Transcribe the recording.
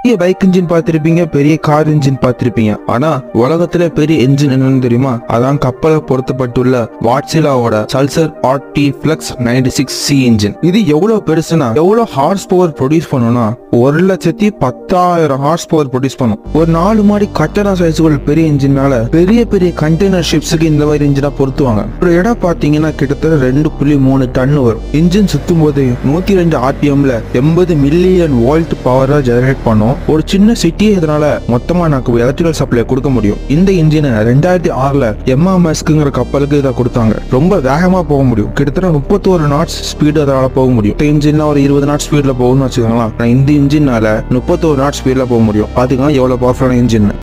பெரிய bike engine பார்த்திருப்பீங்க பெரிய கார் இன்ஜின் பார்த்திருப்பீங்க ஆனா உலகத்துல பெரிய இன்ஜின் என்னன்னு தெரியுமா அதான் கப்பலை பொருத்தப்பட்டுள்ள வாட்சிலாவோட Sulzer RT flex ninety six C engine இது எவ்வளவு பெருசுனா எவ்வளவு ஹார்ஸ் பவர் ப்ரொடியூஸ் பண்ணும்னா ஒரு லட்சத்தி பத்தாயிரம் ஹார்ஸ் பவர் ப்ரொடியூஸ் பண்ணும் ஒரு நாலு மாடி கட்டண சைஸுகள் பெரிய இன்ஜினால பெரிய பெரிய கண்டெய்னர் ஷிப்ஸுக்கு இந்த மாதிரி இன்ஜினா பொருத்துவாங்க ஒரு இடம் பாத்தீங்கன்னா கிட்டத்தட்ட ரெண்டு புள்ளி மூணு டன் வரும் இன்ஜின் சுத்தும் போது நூத்தி ரெண்டு ஆர்பிஎம்ல எண்பது மில்லியன் வோல்ட் பவரா ஜெனரேட் பண்ணும் ஒரு சின்ன சிட்டி இதனால மொத்தமா எனக்கு எலக்ட்ரிக்கல் சப்ளை கொடுக்க முடியும் இந்த இன்ஜினை ரெண்டாயிரத்தி ஆறுல எம்ஆர்எஸ்க்குங்கிற கப்பலுக்கு இதை கொடுத்தாங்க ரொம்ப வேகமா போக முடியும் கிட்டத்தட்ட முப்பத்தோரு நாட்ஸ் ஸ்பீடு அதனால போக முடியும் இந்த இன்ஜின்ல ஒரு இருபது நாட் ஸ்பீட்ல போகும்னு வச்சுக்கோங்களேன் நான் இந்த இன்ஜினால முப்பத்தோரு நாட் ஸ்பீட்ல போக முடியும் பாத்தீங்கன்னா எவ்வளவு பவர்ஃபுல்லான இன்ஜின்